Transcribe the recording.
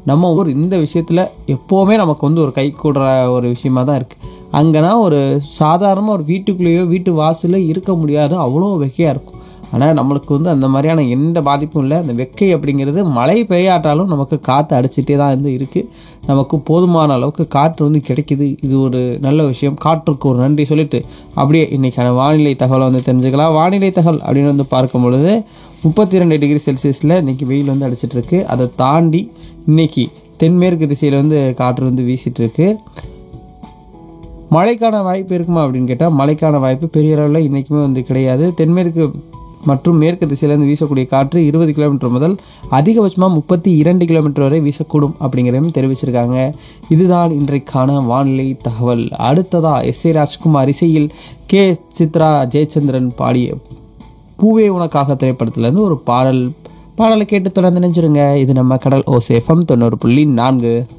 நம்ம ஊர் இந்த விஷயத்தில் எப்போவுமே நமக்கு வந்து ஒரு கை கூடுற ஒரு விஷயமா தான் இருக்குது அங்கேனா ஒரு சாதாரணமாக ஒரு வீட்டுக்குள்ளேயோ வீட்டு வாசல்ல இருக்க முடியாது அவ்வளோ வெக்கையாக இருக்கும் ஆனால் நம்மளுக்கு வந்து அந்த மாதிரியான எந்த பாதிப்பும் இல்லை அந்த வெக்கை அப்படிங்கிறது மழை பெய்யாட்டாலும் நமக்கு காற்று அடிச்சிட்டே தான் வந்து இருக்குது நமக்கு போதுமான அளவுக்கு காற்று வந்து கிடைக்குது இது ஒரு நல்ல விஷயம் காற்றுக்கு ஒரு நன்றி சொல்லிட்டு அப்படியே இன்றைக்கான வானிலை தகவலை வந்து தெரிஞ்சுக்கலாம் வானிலை தகவல் அப்படின்னு வந்து பார்க்கும் பொழுது முப்பத்தி ரெண்டு டிகிரி செல்சியஸில் இன்றைக்கி வெயில் வந்து அடிச்சிட்டு இருக்கு அதை தாண்டி இன்னைக்கு தென்மேற்கு திசையில் வந்து காற்று வந்து வீசிட்டு இருக்கு மழைக்கான வாய்ப்பு இருக்குமா அப்படின்னு கேட்டால் மழைக்கான வாய்ப்பு பெரிய அளவில் இன்றைக்குமே வந்து கிடையாது தென்மேற்கு மற்றும் மேற்கு திசையிலேருந்து வீசக்கூடிய காற்று இருபது கிலோமீட்டர் முதல் அதிகபட்சமாக முப்பத்தி இரண்டு கிலோமீட்டர் வரை வீசக்கூடும் அப்படிங்கிறதையும் தெரிவிச்சிருக்காங்க இதுதான் இன்றைக்கான வானிலை தகவல் அடுத்ததா எஸ் ஏ ராஜ்குமார் இசையில் கே சித்ரா ஜெயச்சந்திரன் பாடிய பூவே உனக்காக திரைப்படத்துலேருந்து ஒரு பாடல் பாடலை கேட்டு தொடர்ந்து நினைச்சிருங்க இது நம்ம கடல் ஓசேஃபம் தொண்ணூறு புள்ளி நான்கு